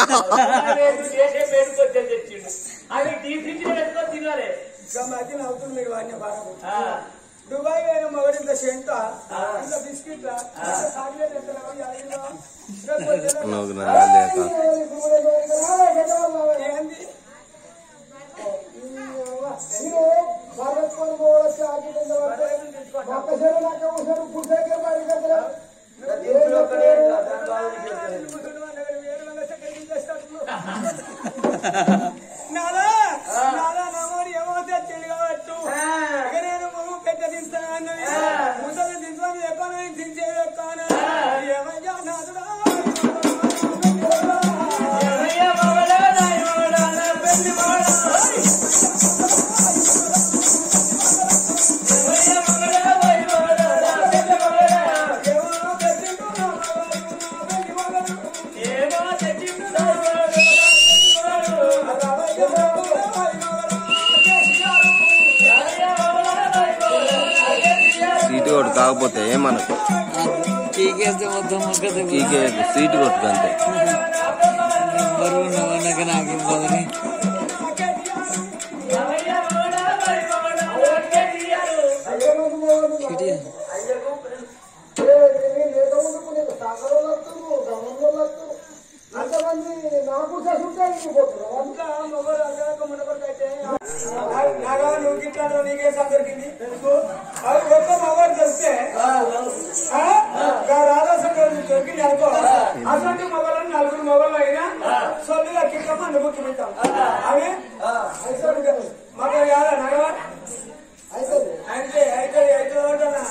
చేసే పేరుకొచ్చే తెచ్చిండు అవి టీ ఫ్రిడ్జ్ పెట్టుకొని తినాలి ఇంకా మధ్య నవ్వుతుంది మీరు వాడిన బాగా ఆ, దుబాయ్ అయిన మగడు ఇంత సెంట ఇంత బిస్కెట్ చాక్లెట్ నువ్వు నాలేక ఏంది మీరు భారత్కొని పోవచ్చు ఆగిపోయింది ఒక్కసారి నాకు ఒకసారి పుట్టేకే మరి కదా నాలా నాలా నమ్మడి ఏమవుతే తెలియవచ్చు ఇక నేను మొమ్మ పెద్ద తింటాను ముసలి తింటాను ఎక్కడ దించే ఎక్కాను ఏమయ్యా నాదుడా ఎవరయ్య మగడా, నాయ మగడా, నా పెళ్లి మగడా. ఎవరయ్య మగడా, నాయ మగడా, నా పెళ్లి మగడా. ఏమో పెట్టిండు నా మగడు, నా పెళ్లి మగడు. ఏమో తెచ్చిండు నా మగడు, నా పెళ్లి మగడు. రవయ్య మగడు, నాయ మగడు, చేసినారు. ఎవరయ్య మగడా, నాయ మగడా, నా చేతియారు. సీటు కొట్టు కాకపోతే ఏమనకు చీకేస్తే మొత్తం మొక్కదు ఈకే సీటు కొట్టు అంతే బరువు నవ్వనక నాకేం పోదని ఎవరయ్య మగడా, నాయ మగడా, నా చేతియారు. అయ్యమ్మకు మగడు, ఇటు అంతమంది నాకు చదువుతాయి అంతా మొగలు అందరూ మునగొట్టయితే నాగా నువ్వు గిట్టాలో నీకే సందరికింది తెలుసు అది ఒక్క మొగలు తెలిస్తే రాధాసంగా దొరికింది అనుకో అటువంటి మొగలను నలుగురు మొగలు అయినా సొల్లుగా కిక్కమ్మ నువ్వు కిమితాం అవి మగ యాద నగవా అయితే అయితే అయితే అంటున్నా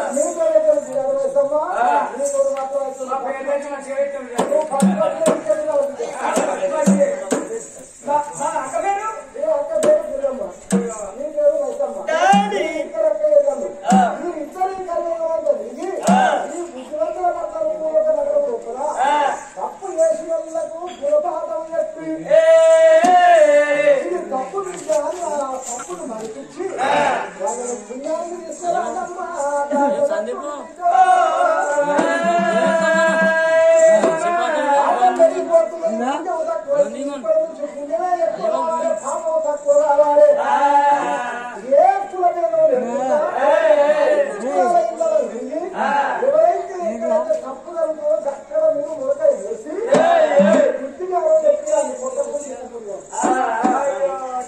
మా పేరు మంచిగా పెట్టాం అక్క పేరు తప్పు చేసి వాళ్ళకు గుణపాఠం చెప్పి ఇది తప్పు విషయాన్ని ఆ తప్పును మరిపించి వాళ్ళని పుణ్యాన్ని తీసుకురాదమ్మా ఏ కులమేదో ఎవరైతే ఎక్కడైతే తప్పు జరుగుతుందో చక్కగా మీరు మురకాయ వేసి వృత్తిగా వ్యక్తి అది కొట్టకుండా తీసుకుంటున్నారు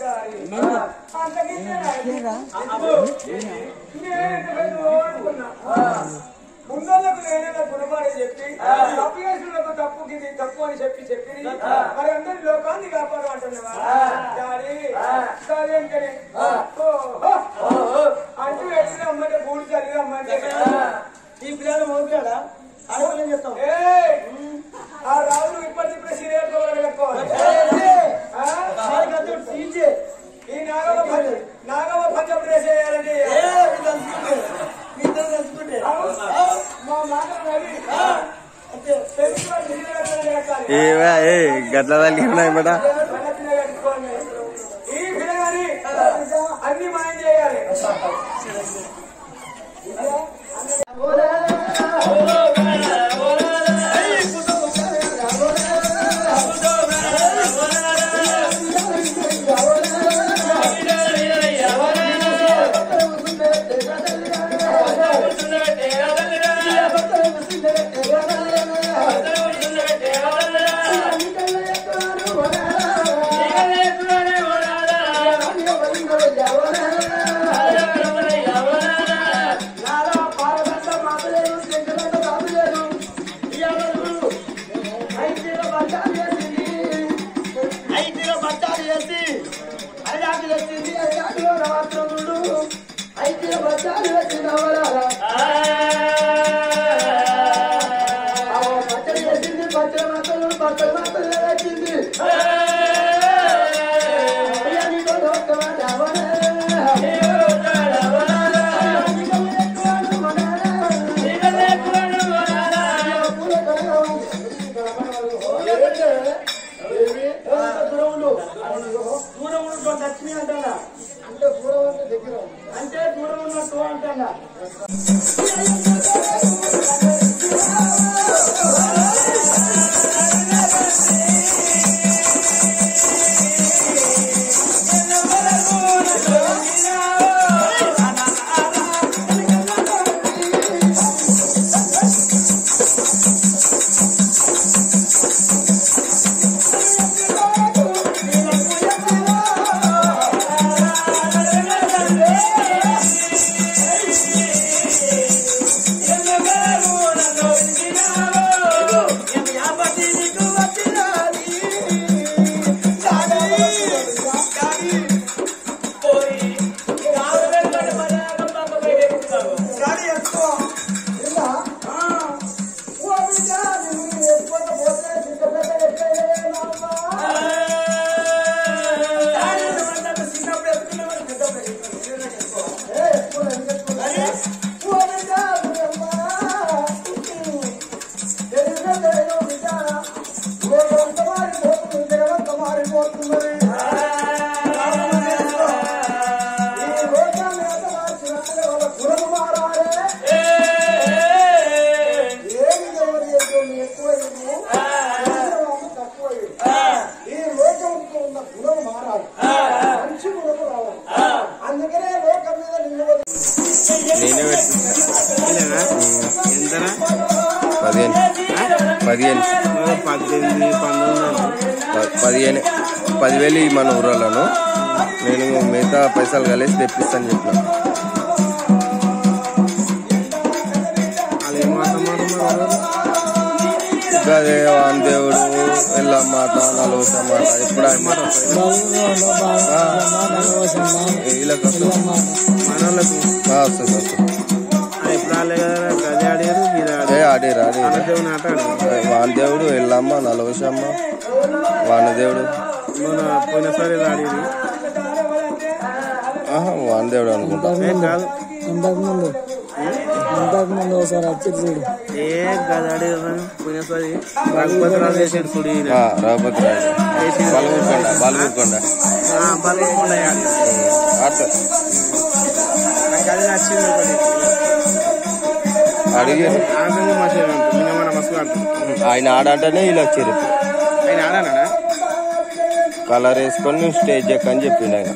ముందోళ్ళకు నేనే గుణపాఠం చెప్పి తప్పు చేసినకు తప్పు ఇది తప్పు అని చెప్పి చెప్పి మరి అందరి లోకాన్ని కాపాడమంటున్నావా డాడీ సరే అంటేనే ఓహో అంటూ ఎట్లా అమ్మంటే పూడి చదివి అమ్మంటే ఈ పిల్లలు మోపిలాడా అడగలేం చెప్తాం ఆ రాజు ఇప్పటికిప్పుడే సీరియల్ కట్టుకోవాలి ఈ నాగవ పంచ నాగవ పంచం డ్రెస్ వేయాలండి మా మాట రవి అంటే తెలుగు వాళ్ళు సీరియల్ కట్టాలి ఏవా ఏ గట్ల తగ్గినాయి బట ఈ పిల్లగాని అన్ని మాయం చేయాలి అయితే బచ్చాలు వచ్చిన పచ్చడి చేసింది పచ్చడి మాత్రం పచ్చడి మాత్రం వచ్చింది అయ్యా నీకు ఒక్క మాట అవనా? నీకు ఎక్కువను కొనాలా? పూల కడగా ఉంది. ఏంటి? ఏమి? ఎంత దూరం ఉండు? దూరం ఉన్నట్టు దక్షిణ అంటారా అంటే దూరం అంటే దగ్గర ఉంది. అంటే దూరం ఉన్నట్టు అంటారా ఆ పద్దెనిమిది పంతొమ్మిది ప- పదిహేను పదివేలు ఈ మన ఊరాలను నేను మిగతా పైసలు కలిసి తెప్పిస్తాను చెప్పిన వాళ్ళు ఏం మాట్లాడమాట ఇంకా అదే వాన్ దేవుడు ఎల్లమ్మాట నలుగుత మాట ఎప్పుడు వీళ్ళకి వస్తుంది మనోళ్ళకు ఆ, వస్తుంది వస్తుంది ఎప్పుడు ఆడలే కదా గది ఆడారు మీరు ఏ ఆడిరు ఆడి ఆడదేవుని ఆట ఆడారు వాన్ దేవుడు ఎల్లమ్మ నలవశమ్మ వానదేవుడు మన పోయినసారి ఆడారు ఆహా వాన్ దేవుడు అనుకుంటా ఏం కాదు ఇంతకుముందు ఇంతకుముందు ఒకసారి వచ్చి చూడు ఏ గది ఆడారు పోయినసారి రఘుపతి రాజు చేసాడు చూడు ఈయన. ఆ, రఘుపతి రాజు బలగూరుకొండ బలగూరుకొండ ఆ, బలగొండ ఆడారు ఆడతారు నాకు అది నచ్చింది ఒకటి అడిగి ఆనందంగా మసే నిన్న మన మస్తు ఆడుతుంది ఆయన ఆడంటేనే వీళ్ళు వచ్చారు ఆయన ఆడానా కలర్ వేసుకొని స్టేజ్ ఎక్కని చెప్పిండు ఆయన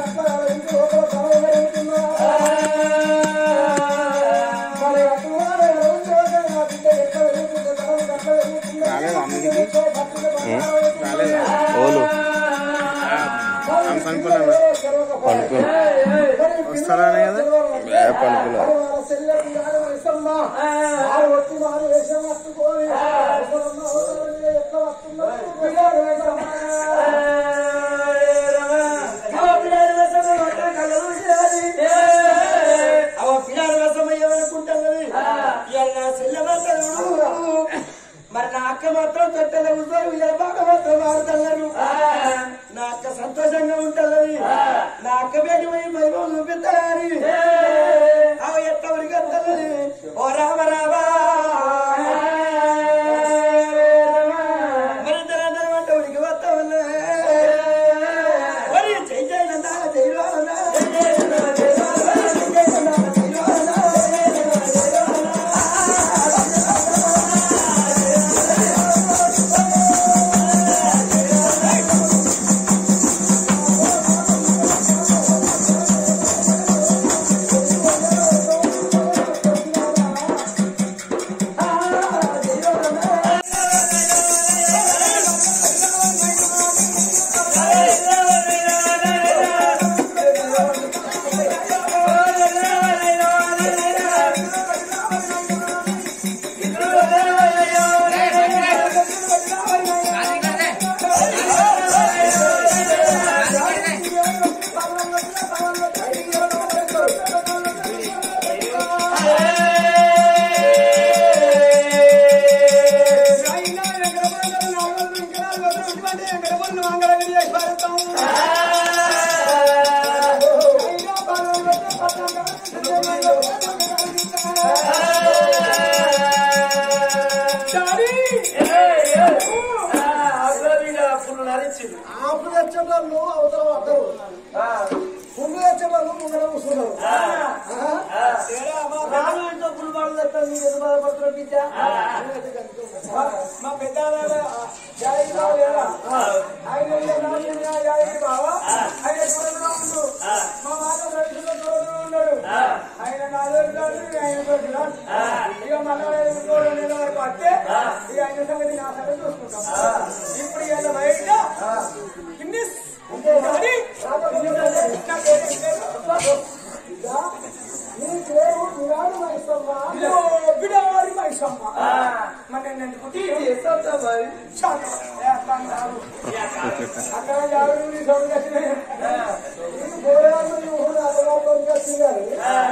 రాలేదా అన్నిటికీ ఉం? రాలేదా ఓలు ఆమె చనిపోలేదా పనుకుని వస్తారానే కదా ఏ పనుకున్నారు మరి నా అక్క మాత్రం తొట్టెల కూర్చొని ఉయ్యాల పాట మాత్రం ఆడుతున్నారు నా అక్క సంతోషంగా ఉంటుందని నా అక్క పేరు పోయి వైభవం చూపిస్తారని అవి ఎత్తవరికి వస్తారని ఓ రామ రామా మరి తెలంగాణ అంటే ఉనికి వస్తామన్నా మరి జై జై నందా జై రామన్నా జై జై నందా జై రామన్నా జై జై నందా జై రామన్నా ఆపు తెచ్చేటోళ్ళు అవసరం పడ్డరు పుండు తెచ్చేటోళ్ళు ముందర కూర్చున్నారు మా పెద్ద జాయికి బావ లేరా ఆయన నాశనంగా జాయికి బావ ఆయన దూరంగా ఉండు మా మాట రైతుల్లో దూరంగా ఉన్నాడు ఆయన నాలుగు కాదు ఆయన తోటి రాడు. ఇక మళ్ళా ఐదు రోజులు నెల వరకు వస్తే ఇక ఆయన సంగతి నా సంగతి చూసుకుంటాం ఇప్పుడు ఇలా బయట ఇన్ని డాడీ, నా పేరు ఏం పేరు? నీ పేరు విరాడు మైసమ్మ ఇదో బిడారి మైసమ్మ. మరి నేను ఎందుకు టీవీ చేస్తా మరి? షాక్. వేస్తాను కాదు. అక్కడ జాగ్రత్త నీ సౌండ్ వచ్చినాయి. నీకు పోరాడు నువ్వు అదవాళ్ళు వచ్చిందని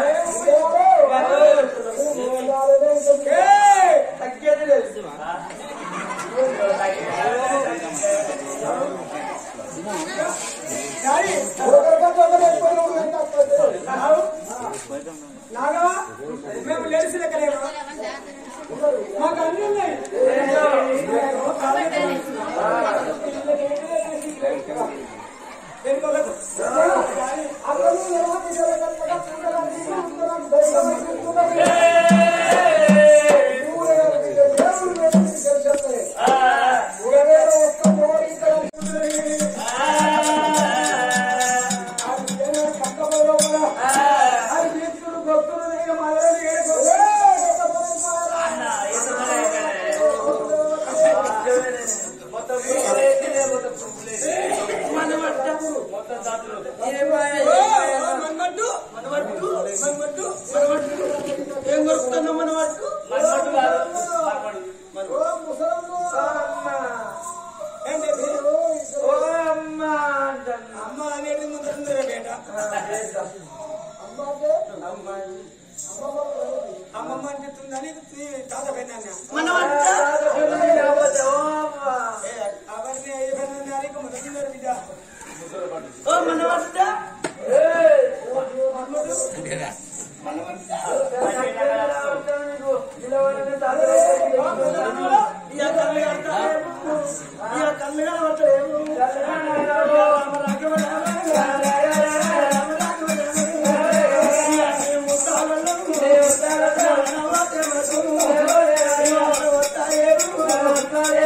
ఏయ్! తగ్గేది లేదు. డాడీ, నాగు? నాగవా? మేము లేడీస్ లెక్కలేమా? మాకు అన్ని ఉన్నాయి. దేనికోసం?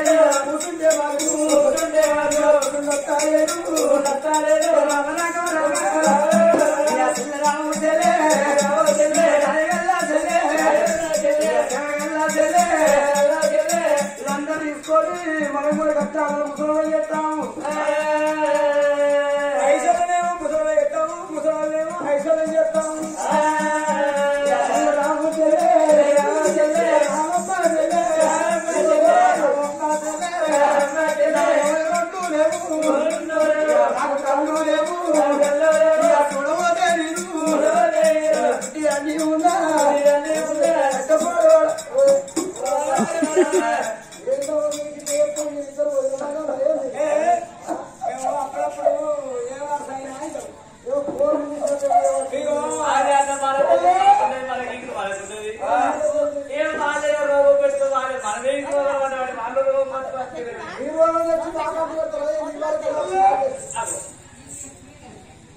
కూర్చుంటే వాళ్ళు కూర్చుంటే వాళ్ళు నొత్తాలేరు నొత్తాలేరు రామనాక రాము చెల్లె రాము చెల్లె రాయగల్లా చెల్లె రాయగల్లా చెల్లె వీళ్ళందరూ తీసుకొని మనం కూడా కట్టాలి ముసలి చేస్తాము ఐశ్వర్యమేమో ముసలి చేస్తాము ముసలేమో ఐశ్వర్యం చేస్తాము రాము చెల్లె రాము చెల్లె రామమ్మ చెల్లె రామమ్మ చెల్లె రామమ్మ చెల్లె రామమ్మ చెల్లె రెండు లేవు నాకు కళ్ళు లేవు ఇక చూడబోతే నీవు ఇక అన్నీ ఉన్నా కష్టపడవాడు. ఏంటో మీకు చేయకపోతే మీరు ఇద్దరు వదిలేనా లేదు ఏ, మేము అప్పుడప్పుడు ఏ వార్తైనా అయితాం. ఏదో ఫోన్ తీసుకొని ఇదిగో, అదే అన్న మనకు మనకి ఇంక మనకుంటుంది ఏం వాళ్ళే రోగం పెడుతూ వాళ్ళే మనమే ఇంకో రోగం అంటే వాళ్ళు రోగం మాత్రం మీరు వాళ్ళు వచ్చి తాకట్టు పెడతారు ఈ వారికి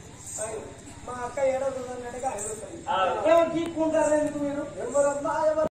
మా అక్క ఏడో చూడండి అడుగుతుంది ఆ. ఏమో గీక్కుంటారు ఎందుకు మీరు ఎవరన్నా ఎవరు